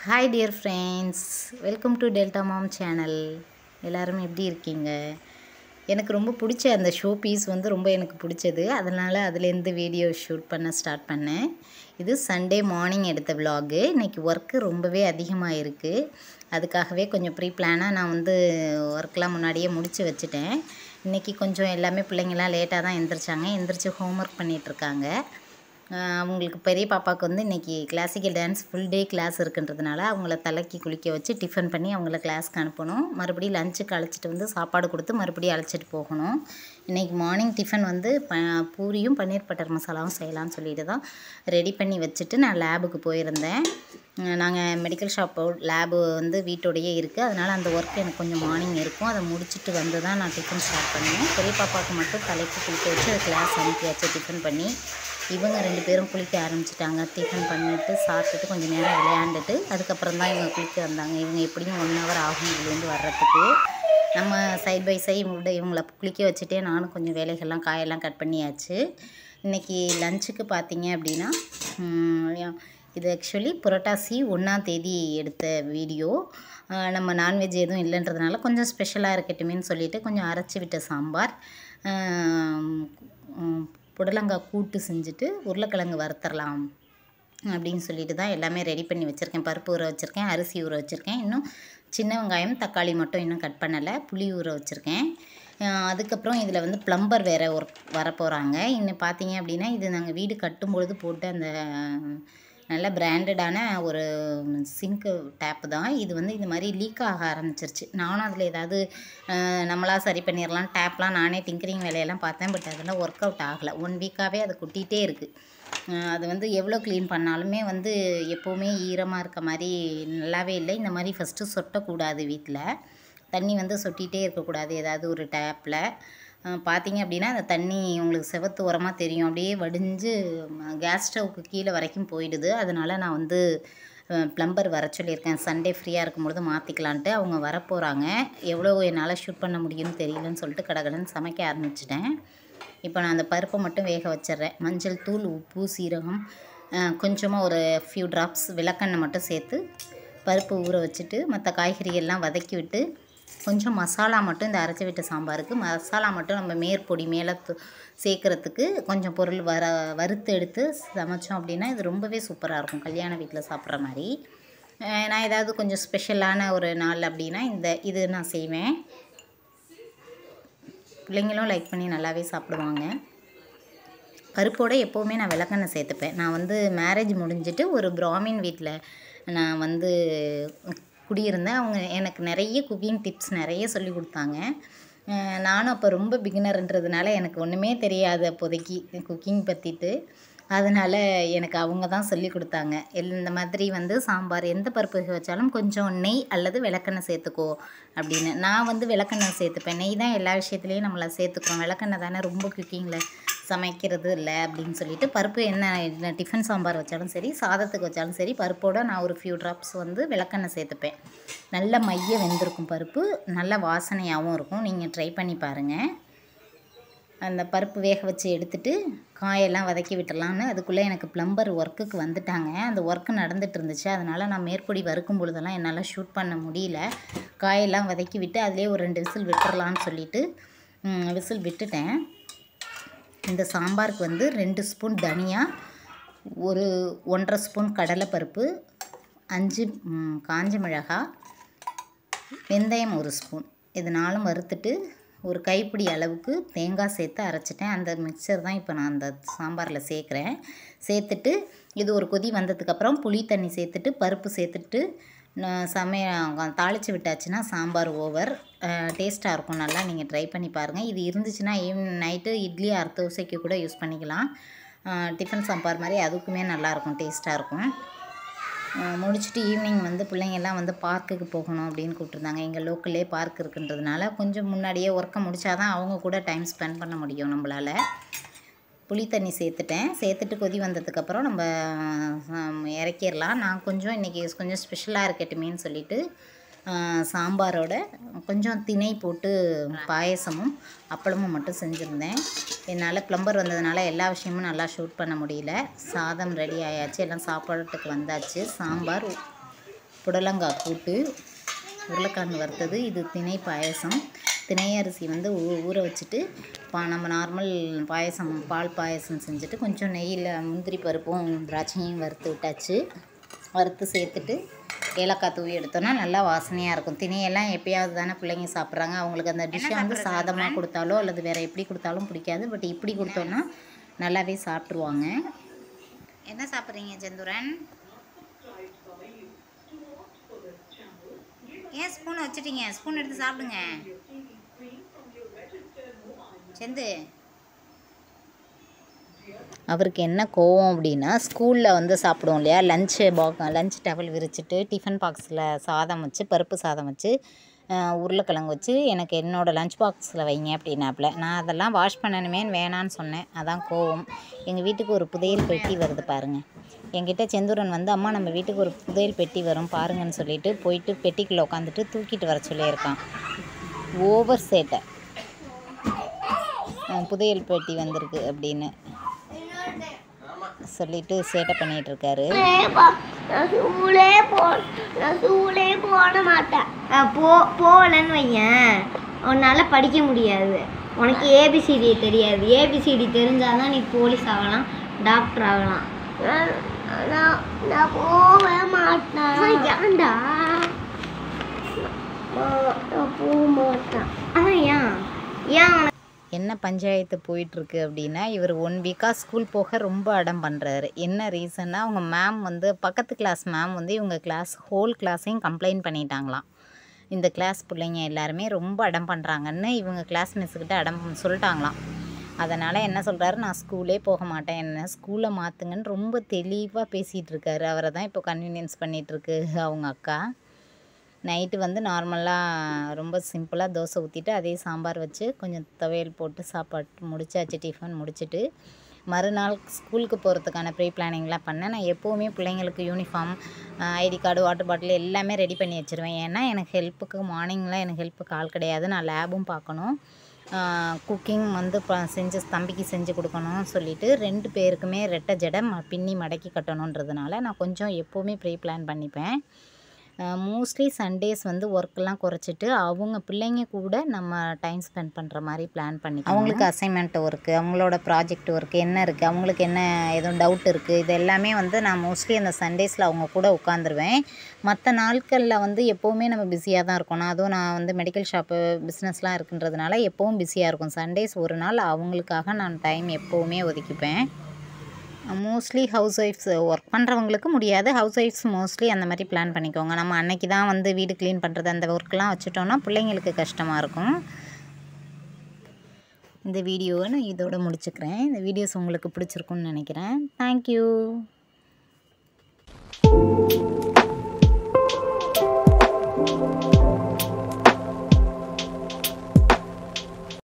hi dear friends welcome to Delta mom channel எல்லாரும் எப்படி இருக்கீங்க எனக்கு ரொம்ப பிடிச்ச அந்த ஷோ பீஸ் வந்து ரொம்ப எனக்கு பிடிச்சது அதனால் அதுலேருந்து வீடியோ ஷூட் பண்ண ஸ்டார்ட் பண்ணேன் இது சண்டே மார்னிங் எடுத்த விலாகு இன்றைக்கி ஒர்க்கு ரொம்பவே அதிகமாக இருக்குது அதுக்காகவே கொஞ்சம் ப்ரீ பிளானாக நான் வந்து ஒர்க்லாம் முன்னாடியே முடித்து வச்சுட்டேன் இன்றைக்கி கொஞ்சம் எல்லாமே பிள்ளைங்கள்லாம் லேட்டாக தான் எந்திரிச்சாங்க எந்திரிச்சு ஹோம்ஒர்க் பண்ணிகிட்ருக்காங்க ஆஹ் அவங்களுக்கு பெரிய பாப்பாவுக்கு வந்து இன்றைக்கி classical dance full day class இருக்குன்றதுனால அவங்கள தலைக்கு குளிக்க வச்சு டிஃபன் பண்ணி அவங்கள கிளாஸ்க்கு அனுப்பணும் மறுபடியும் லஞ்சுக்கு அழைச்சிட்டு வந்து சாப்பாடு கொடுத்து மறுபடியும் அழைச்சிட்டு போகணும் இன்றைக்கி மார்னிங் டிஃபன் வந்து ப பூரியும் பன்னீர் பட்டர் மசாலாவும் செய்யலாம்னு சொல்லிட்டு தான் ரெடி பண்ணி வச்சுட்டு நான் லேபுக்கு போயிருந்தேன் நாங்கள் மெடிக்கல் ஷாப்போ லேபு வந்து வீட்டோடையே இருக்குது அதனால் அந்த ஒர்க் எனக்கு கொஞ்சம் மார்னிங் இருக்கும் அதை முடிச்சுட்டு வந்து தான் நான் டிஃபன் ஸ்டார்ட் பண்ணுவேன் பெரிய பாப்பாவுக்கு மட்டும் தலைக்கு குளிக்க வச்சு அது கிளாஸ் அனுப்பியாச்சு டிஃபன் பண்ணி இவங்க ரெண்டு பேரும் குளிக்க ஆரம்பிச்சிட்டாங்க டிஃபன் பண்ணிவிட்டு சாப்பிட்டுட்டு கொஞ்சம் நேரம் விளையாண்டுட்டு அதுக்கப்புறம் தான் இவங்க குளிக்க வந்தாங்க இவங்க எப்படியும் ஒன் ஹவர் ஆகும் இதுலேருந்து வர்றதுக்கு நம்ம சைட் பை சைட் இவங்கள இவங்கள குளிக்க வச்சுட்டே நானும் கொஞ்சம் வேலைகள்லாம் காயெல்லாம் கட் பண்ணியாச்சு இன்றைக்கி லஞ்சுக்கு பார்த்தீங்க அப்படின்னா உம், இது ஆக்சுவலி புரட்டாசி ஒன்றாம் தேதி எடுத்த வீடியோ ஆஹ் நம்ம நான்வெஜ் எதுவும் இல்லைன்றதுனால கொஞ்சம் ஸ்பெஷலாக இருக்கட்டுமேன்னு சொல்லிட்டு கொஞ்சம் அரைச்சி விட்ட சாம்பார் ஆம், உம், புடலங்காய் கூட்டு செஞ்சுட்டு உருளைக்கிழங்கு வறுத்தரலாம் அப்படின்னு சொல்லிட்டு தான் எல்லாமே ரெடி பண்ணி வச்சுருக்கேன் பருப்பு ஊற வச்சுருக்கேன் அரிசி ஊற வச்சுருக்கேன் இன்னும் சின்ன வெங்காயம் தக்காளி மட்டும் இன்னும் கட் பண்ணலை புளி ஊற வச்சுருக்கேன் அஹ் அதுக்கப்புறம் இதில் வந்து ப்ளம்பர் வேறு ஒர்க் வரப்போகிறாங்க இன்னும் பார்த்தீங்க அப்படின்னா இது நாங்கள் வீடு கட்டும்பொழுது போட்ட அந்த நல்ல பிராண்டடான ஒரு சிங்க்கு டேப்பு தான் இது வந்து இந்த மாதிரி லீக் ஆக ஆரம்பிச்சிருச்சு நானும் அதில் ஏதாவது அஹ், நம்மளா சரி பண்ணிடலாம் டேப்லாம் நானே டிங்கரிங் வேலையெல்லாம் பார்த்தேன் பட் அதெல்லாம் ஒர்க் அவுட் ஆகலை ஒன் வீக்காகவே அது கொட்டிகிட்டே இருக்குது அஹ் அது வந்து எவ்வளோ க்ளீன் பண்ணாலுமே வந்து எப்போவுமே ஈரமாக இருக்க மாதிரி நல்லாவே இல்லை இந்த மாதிரி ஃபஸ்ட்டு சொட்டக்கூடாது வீட்டில் தண்ணி வந்து சொட்டிகிட்டே இருக்கக்கூடாது ஏதாவது ஒரு டேப்பில் பார்த்தீங்க அப்படின்னா அந்த தண்ணி உங்களுக்கு செவத்து உரமாக தெரியும் அப்படியே வடிஞ்சு கேஸ் ஸ்டவ்வுக்கு கீழே வரைக்கும் போயிடுது அதனால் நான் வந்து ப்ளம்பர் வர சொல்லியிருக்கேன் சண்டே ஃப்ரீயாக இருக்கும்பொழுது மாற்றிக்கலான்ட்டு அவங்க வரப்போகிறாங்க எவ்வளோ என்னால் ஷூட் பண்ண முடியும்னு தெரியலன்னு சொல்லிட்டு கடகடன்னு சமைக்க ஆரம்பிச்சிட்டேன் இப்போ நான் அந்த பருப்பை மட்டும் வேக வச்சிடுறேன் மஞ்சள் தூள் உப்பு சீரகம் கொஞ்சமாக ஒரு ஃபியூ ட்ராப்ஸ் விளக்கெண்ணெய் மட்டும் சேர்த்து பருப்பு ஊற வச்சுட்டு மற்ற காய்கறி எல்லாம் வதக்கி விட்டு கொஞ்சம் மசாலா மட்டும் இந்த அரைச்சி விட்ட சாம்பாருக்கு மசாலா மட்டும் நம்ம மேற்பொடி மேலே து- சேர்க்கறதுக்கு கொஞ்சம் பொருள் வர வறுத்து எடுத்து சமைச்சோம் அப்படின்னா இது ரொம்பவே சூப்பராக இருக்கும் கல்யாண வீட்டில் சாப்பிட்ற மாதிரி அஹ் நான் ஏதாவது கொஞ்சம் ஸ்பெஷலான ஒரு நாள் அப்படின்னா இந்த இது நான் செய்வேன் பிள்ளைங்களும் லைக் பண்ணி நல்லாவே சாப்பிடுவாங்க பருப்போட எப்போவுமே நான் விளக்கெண்ணெய் சேர்த்துப்பேன் நான் வந்து மேரேஜ் முடிஞ்சிட்டு ஒரு பிராமின் வீட்டில் நான் வந்து குடியிருந்தேன் அவங்க எனக்கு நிறைய குக்கிங் டிப்ஸ் நிறைய சொல்லி கொடுத்தாங்க அஹ் நானும் அப்போ ரொம்ப பிகினர்ன்றதுனால எனக்கு ஒன்றுமே தெரியாது அப்போதைக்கு குக்கிங் பற்றிட்டு அதனால் எனக்கு அவங்க தான் சொல்லி கொடுத்தாங்க எல் இந்த மாதிரி வந்து சாம்பார் எந்த பருப்பு வேக வச்சாலும் கொஞ்சம் நெய் அல்லது விளக்கெண்ணெய் சேர்த்துக்கோ அப்படின்னு நான் வந்து விளக்கெண்ணெய் சேர்த்துப்பேன் நெய் தான் எல்லா விஷயத்துலேயும் நம்மளை சேர்த்துக்கிறோம் விளக்கெண்ணெய் தானே ரொம்ப குக்கிங்கில் சமைக்கிறது இல்லை அப்படின்னு சொல்லிட்டு பருப்பு என்ன என்ன டிஃபன் சாம்பார் வச்சாலும் சரி சாதத்துக்கு வச்சாலும் சரி பருப்போட நான் ஒரு ஃபியூ ட்ராப்ஸ் வந்து விளக்கெண்ணெய் சேர்த்துப்பேன் நல்ல மைய வெந்திருக்கும் பருப்பு நல்ல வாசனையாகவும் இருக்கும் நீங்கள் ட்ரை பண்ணி பாருங்கள் அந்த பருப்பு வேக வச்சு எடுத்துட்டு காயெல்லாம் வதக்கி விட்டுறலான்னு அதுக்குள்ளே எனக்கு ப்ளம்பர் ஒர்க்குக்கு வந்துட்டாங்க அந்த ஒர்க்கு நடந்துட்டு இருந்துச்சு அதனால் நான் மேற்பொடி வறுக்கும் பொழுதெல்லாம் என்னால் ஷூட் பண்ண முடியல காயெல்லாம் வதக்கி விட்டு அதிலே ஒரு ரெண்டு விசில் விட்டுறலான்னு சொல்லிட்டு விசில் விட்டுட்டேன் இந்த சாம்பாருக்கு வந்து ரெண்டு ஸ்பூன் தனியா ஒரு ஒன்றரை ஸ்பூன் கடலைப்பருப்பு அஞ்சு ம், காஞ்ச மிளகாய் வெந்தயம் ஒரு ஸ்பூன் இது நாலும் வறுத்துட்டு ஒரு கைப்பிடி அளவுக்கு தேங்காய் சேர்த்து அரைச்சிட்டேன் அந்த மிக்சர் தான் இப்போ நான் அந்த சாம்பாரில் சேர்க்குறேன் சேர்த்துட்டு இது ஒரு கொதி வந்ததுக்கப்புறம் புளி தண்ணி சேர்த்துட்டு பருப்பு சேர்த்துட்டு நான் சமைய தாளித்து விட்டாச்சுன்னா சாம்பார் ஓவர் டேஸ்ட்டாக இருக்கும் நல்லா நீங்கள் ட்ரை பண்ணி பாருங்கள் இது இருந்துச்சுன்னா ஈவினிங் நைட்டு இட்லி அரை தோசைக்கு கூட யூஸ் பண்ணிக்கலாம் டிஃபன் சாம்பார் மாதிரி அதுக்குமே நல்லாயிருக்கும் டேஸ்ட்டாக இருக்கும் அஹ் முடிச்சுட்டு ஈவினிங் வந்து பிள்ளைங்க எல்லாம் வந்து பார்க்குக்கு போகணும் அப்படின்னு கூப்பிட்ருந்தாங்க எங்கள் லோக்கல்லே பார்க் இருக்குன்றதுனால கொஞ்சம் முன்னாடியே ஒர்க்கை முடிச்சாதான் அவங்க கூட டைம் ஸ்பெண்ட் பண்ண முடியும் நம்மளால் புளி தண்ணி சேர்த்துட்டேன் சேர்த்துட்டு கொதி வந்ததுக்கப்புறம் நம்ம அஹ், இறக்கிடலாம் நான் கொஞ்சம் இன்றைக்கி கொஞ்சம் ஸ்பெஷலாக இருக்கட்டுமேன்னு சொல்லிட்டு அஹ், சாம்பாரோட கொஞ்சம் திணை போட்டு பாயசமும் அப்பளமும் மட்டும் செஞ்சுருந்தேன் என்னால் ப்ளம்பர் வந்ததுனால எல்லா விஷயமும் நல்லா ஷூட் பண்ண முடியல சாதம் ரெடி ஆயாச்சு எல்லாம் சாப்பாட்டுக்கு வந்தாச்சு சாம்பார் புடலங்காய் கூட்டு உருளைக்கிழங்கு வறுத்தது இது திணை பாயசம் திணை அரிசி வந்து ஊ ஊற வச்சுட்டு பா நம்ம நார்மல் பாயசம் பால் பாயசம் செஞ்சுட்டு கொஞ்சம் நெய்யில் முந்திரி பருப்பும் திராட்சையும் வறுத்து விட்டாச்சு வறுத்து சேர்த்துட்டு ஏலக்காய் தூவி எடுத்தோன்னா நல்லா வாசனையாக இருக்கும் திணையெல்லாம் எப்பயாவது தானே பிள்ளைங்க சாப்பிட்றாங்க அவங்களுக்கு அந்த டிஷ்ஷை வந்து சாதமாக கொடுத்தாலோ அல்லது வேறு எப்படி கொடுத்தாலும் பிடிக்காது பட் இப்படி கொடுத்தோன்னா நல்லாவே சாப்பிட்ருவாங்க என்ன சாப்பிட்றீங்க செந்தூரன் ஏன் ஸ்பூன் வச்சுட்டீங்க ஸ்பூன் எடுத்து சாப்பிடுங்க செந்து அவருக்கு என்ன கோவம் அப்படின்னா ஸ்கூலில் வந்து சாப்பிடுவோம் இல்லையா லஞ்சு பாக் லஞ்ச் டவல் விரிச்சிட்டு டிஃபன் பாக்ஸில் சாதம் வச்சு பருப்பு சாதம் வச்சு அஹ், உருளைக்கிழங்கு வச்சு எனக்கு என்னோடய லஞ்ச் பாக்ஸில் வைங்க அப்படின்னாப்புல நான் அதெல்லாம் வாஷ் பண்ணணுமேன்னு வேணான்னு சொன்னேன் அதான் கோவம் எங்கள் வீட்டுக்கு ஒரு புதையல் பெட்டி வருது பாருங்கள் என்கிட்ட செந்தூரன் வந்து அம்மா நம்ம வீட்டுக்கு ஒரு புதையல் பெட்டி வரும் பாருங்கன்னு சொல்லிட்டு போயிட்டு பெட்டிக்குள்ளே உட்காந்துட்டு தூக்கிட்டு வர சொல்லியிருக்கான் ஓவர் சேட்டை அஹ், புதையல் பெட்டி வந்திருக்கு அப்படின்னு சொல்லிட்டு சேட்டை பண்ணிட்டு இருக்காரு நான் ஸ்கூலே போ நான் ஸ்கூலே போட மாட்டேன் நான் போ போகலன்னு வையேன் உன்னால் படிக்க முடியாது உனக்கு ஏபிசிடி தெரியாது ஏபிசிடி தெரிஞ்சாதான் நீ போலீஸ் ஆகலாம் டாக்டர் ஆகலாம் நான் நான் போக மாட்டேன் ஏன்டா நான் போக மாட்டேன் அதான் ஏன் ஏன் உனக்கு என்ன பஞ்சாயத்து போயிட்டுருக்கு அப்படின்னா இவர் ஒன் வீக்காக ஸ்கூல் போக ரொம்ப அடம் பண்ணுறாரு என்ன ரீசன்னா அவங்க மேம் வந்து பக்கத்து கிளாஸ் மேம் வந்து இவங்க கிளாஸ் ஹோல் கிளாஸையும் கம்ப்ளைண்ட் பண்ணிட்டாங்களாம் இந்த கிளாஸ் பிள்ளைங்க எல்லாருமே ரொம்ப அடம் பண்ணுறாங்கன்னு இவங்க கிளாஸ் மிஸ்ஸுக்கிட்ட அடம் சொல்லிட்டாங்களாம் அதனால் என்ன சொல்கிறாரு நான் ஸ்கூலே போக மாட்டேன் என்ன ஸ்கூலை மாற்றுங்கன்னு ரொம்ப தெளிவாக பேசிகிட்டு இருக்காரு அவரை தான் இப்போ கன்வீனியன்ஸ் பண்ணிகிட்ருக்கு அவங்க அக்கா நைட்டு வந்து நார்மலாக ரொம்ப சிம்பிளாக தோசை ஊற்றிட்டு அதே சாம்பார் வச்சு கொஞ்சம் துவையல் போட்டு சாப்பாட்டு முடிச்சாச்சு டிஃபன் முடிச்சிட்டு மறுநாள் ஸ்கூலுக்கு போகிறதுக்கான ப்ரீ பிளானிங்லாம் பண்ணேன் நான் எப்போவுமே பிள்ளைங்களுக்கு uniform ID card water bottle எல்லாமே ரெடி பண்ணி வச்சுருவேன் ஏன்னா எனக்கு ஹெல்ப்புக்கு மார்னிங்கில் எனக்கு ஹெல்ப்புக்கு ஆள் கிடையாது நான் லேபும் பார்க்கணும் குக்கிங் வந்து ப செஞ்சு தம்பிக்கு செஞ்சு கொடுக்கணும் சொல்லிட்டு ரெண்டு பேருக்குமே ரெட்டை ஜடை ம- பின்னி மடக்கி கட்டணுன்றதுனால நான் கொஞ்சம் எப்போவுமே ப்ரீ பிளான் பண்ணிப்பேன் மோஸ்ட்லி சண்டேஸ் வந்து ஒர்க்கெல்லாம் குறைச்சிட்டு அவங்க பிள்ளைங்க கூட நம்ம டைம் ஸ்பெண்ட் பண்ணுற மாதிரி பிளான் பண்ணி அவங்களுக்கு அசைன்மெண்ட் ஒர்க்கு அவங்களோட ப்ராஜெக்ட் ஒர்க்கு என்ன இருக்குது அவங்களுக்கு என்ன எதுவும் டவுட் இருக்குது இது எல்லாமே வந்து நான் மோஸ்ட்லி அந்த சண்டேஸில் அவங்க கூட உட்காந்துருவேன் மற்ற நாட்களில் வந்து எப்போவுமே நம்ம பிஸியாக தான் இருக்கணும் அதுவும் நான் வந்து மெடிக்கல் ஷாப்பு பிஸ்னஸ்லாம் இருக்குன்றதுனால எப்போவும் பிஸியாக இருக்கும் சண்டேஸ் ஒரு நாள் அவங்களுக்காக நான் டைம் எப்போவுமே ஒதுக்கிப்பேன் மோஸ்ட்லி ஹவுஸ் ஒய்ஃப்ஸ் ஒர்க் பண்ணுறவங்களுக்கு முடியாது ஹவுஸ் ஒய்ஃப்ஸ் மோஸ்ட்லி அந்த மாதிரி பிளான் பண்ணிக்கோங்க நம்ம அன்னைக்கு தான் வந்து வீடு க்ளீன் பண்ணுறது அந்த ஒர்க்லாம் வச்சுட்டோம்னா பிள்ளைங்களுக்கு கஷ்டமாக இருக்கும் இந்த வீடியோவை நான் இதோட முடிச்சுக்கிறேன் இந்த வீடியோஸ் உங்களுக்கு பிடிச்சிருக்குன்னு நினைக்கிறேன் தேங்க்யூ